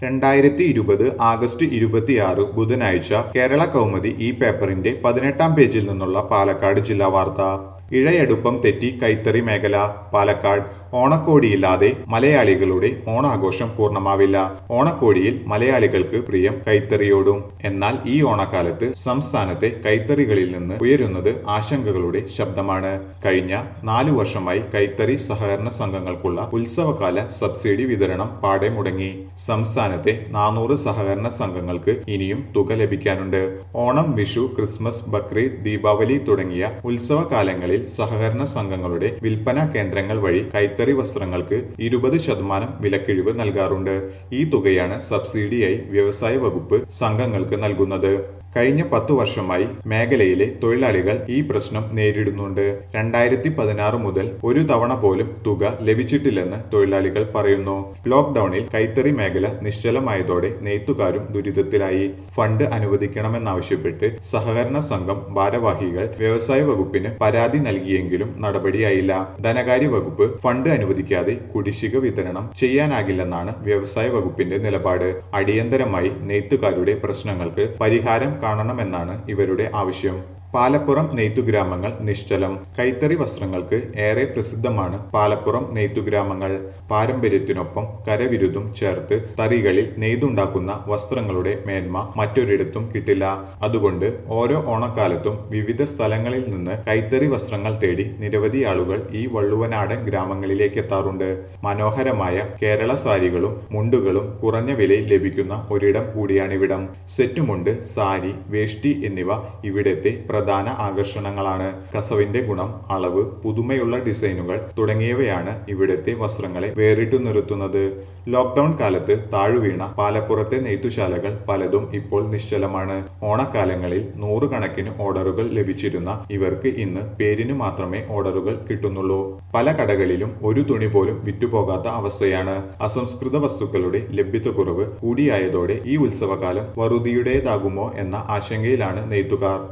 രണ്ടായിരത്തി ഇരുപത് ആഗസ്റ്റ് ഇരുപത്തിയാറ് ബുധനാഴ്ച കേരള കൗമുദി ഈ പേപ്പറിന്റെ പതിനെട്ടാം പേജിൽ നിന്നുള്ള പാലക്കാട് ജില്ലാ വാർത്ത ഇഴയടുപ്പം തെറ്റി കൈത്തറി മേഖല പാലക്കാട് ഓണക്കോടിയില്ലാതെ മലയാളികളുടെ ഓണാഘോഷം പൂർണ്ണമാവില്ല ഓണക്കോടിയിൽ മലയാളികൾക്ക് പ്രിയം കൈത്തറിയോടും എന്നാൽ ഈ ഓണക്കാലത്ത് സംസ്ഥാനത്തെ കൈത്തറികളിൽ നിന്ന് ഉയരുന്നത് ആശങ്കകളുടെ ശബ്ദമാണ് കഴിഞ്ഞ നാലു വർഷമായി കൈത്തറി സഹകരണ സംഘങ്ങൾക്കുള്ള ഉത്സവകാല സബ്സിഡി വിതരണം പാടെ മുടങ്ങി സംസ്ഥാനത്തെ നാനൂറ് സഹകരണ സംഘങ്ങൾക്ക് ഇനിയും തുക ലഭിക്കാനുണ്ട് ഓണം വിഷു ക്രിസ്മസ് ബക്രീദ് ദീപാവലി തുടങ്ങിയ ഉത്സവകാലങ്ങളിൽ സഹകരണ സംഘങ്ങളുടെ വിൽപ്പന കേന്ദ്രങ്ങൾ വഴി കൈത്തറി വസ്ത്രങ്ങൾക്ക് ഇരുപത് ശതമാനം വിലക്കിഴിവ് നൽകാറുണ്ട് ഈ തുകയാണ് സബ്സിഡിയായി വ്യവസായ വകുപ്പ് സംഘങ്ങൾക്ക് നൽകുന്നത് കഴിഞ്ഞ പത്തു വർഷമായി മേഖലയിലെ തൊഴിലാളികൾ ഈ പ്രശ്നം നേരിടുന്നുണ്ട് രണ്ടായിരത്തി പതിനാറ് മുതൽ ഒരു തവണ പോലും തുക ലഭിച്ചിട്ടില്ലെന്ന് തൊഴിലാളികൾ പറയുന്നു ലോക്ക്ഡൌണിൽ കൈത്തറി മേഖല നിശ്ചലമായതോടെ നെയ്ത്തുകാരും ദുരിതത്തിലായി ഫണ്ട് അനുവദിക്കണമെന്നാവശ്യപ്പെട്ട് സഹകരണ സംഘം ഭാരവാഹികൾ വ്യവസായ വകുപ്പിന് പരാതി നൽകിയെങ്കിലും നടപടിയായില്ല ധനകാര്യ വകുപ്പ് ഫണ്ട് അനുവദിക്കാതെ കുടിശ്ശിക വിതരണം ചെയ്യാനാകില്ലെന്നാണ് വ്യവസായ വകുപ്പിന്റെ നിലപാട് അടിയന്തരമായി നെയ്ത്തുകാരുടെ പ്രശ്നങ്ങൾക്ക് പരിഹാരം കാണണമെന്നാണ് ഇവരുടെ ആവശ്യം പാലപ്പുറം നെയ്ത്തുഗ്രാമങ്ങൾ നിശ്ചലം കൈത്തറി വസ്ത്രങ്ങൾക്ക് ഏറെ പ്രസിദ്ധമാണ് പാലപ്പുറം നെയ്ത്തുഗ്രാമങ്ങൾ പാരമ്പര്യത്തിനൊപ്പം കരവിരുതും ചേർത്ത് തറികളിൽ നെയ്തുണ്ടാക്കുന്ന വസ്ത്രങ്ങളുടെ മേന്മ മറ്റൊരിടത്തും കിട്ടില്ല അതുകൊണ്ട് ഓരോ ഓണക്കാലത്തും വിവിധ സ്ഥലങ്ങളിൽ നിന്ന് കൈത്തറി വസ്ത്രങ്ങൾ തേടി നിരവധി ആളുകൾ ഈ വള്ളുവനാടൻ ഗ്രാമങ്ങളിലേക്ക് എത്താറുണ്ട് മനോഹരമായ കേരള സാരികളും മുണ്ടുകളും കുറഞ്ഞ വിലയിൽ ലഭിക്കുന്ന ഒരിടം കൂടിയാണിവിടം സെറ്റുമുണ്ട് സാരി വേഷ്ടി എന്നിവ ഇവിടത്തെ പ്രധാന ആകർഷണങ്ങളാണ് കസവിന്റെ ഗുണം അളവ് പുതുമയുള്ള ഡിസൈനുകൾ തുടങ്ങിയവയാണ് ഇവിടത്തെ വസ്ത്രങ്ങളെ വേറിട്ടു നിർത്തുന്നത് ലോക്ക്ഡൌൺ കാലത്ത് താഴുവീണ പാലപ്പുറത്തെ നെയ്ത്തുശാലകൾ പലതും ഇപ്പോൾ നിശ്ചലമാണ് ഓണക്കാലങ്ങളിൽ നൂറുകണക്കിന് ഓർഡറുകൾ ലഭിച്ചിരുന്ന ഇവർക്ക് ഇന്ന് പേരിന് മാത്രമേ ഓർഡറുകൾ കിട്ടുന്നുള്ളൂ പല കടകളിലും ഒരു തുണി പോലും വിറ്റുപോകാത്ത അവസ്ഥയാണ് അസംസ്കൃത വസ്തുക്കളുടെ ലഭ്യതക്കുറവ് കൂടിയായതോടെ ഈ ഉത്സവകാലം വറുതിയുടേതാകുമോ എന്ന ആശങ്കയിലാണ് നെയ്ത്തുകാർ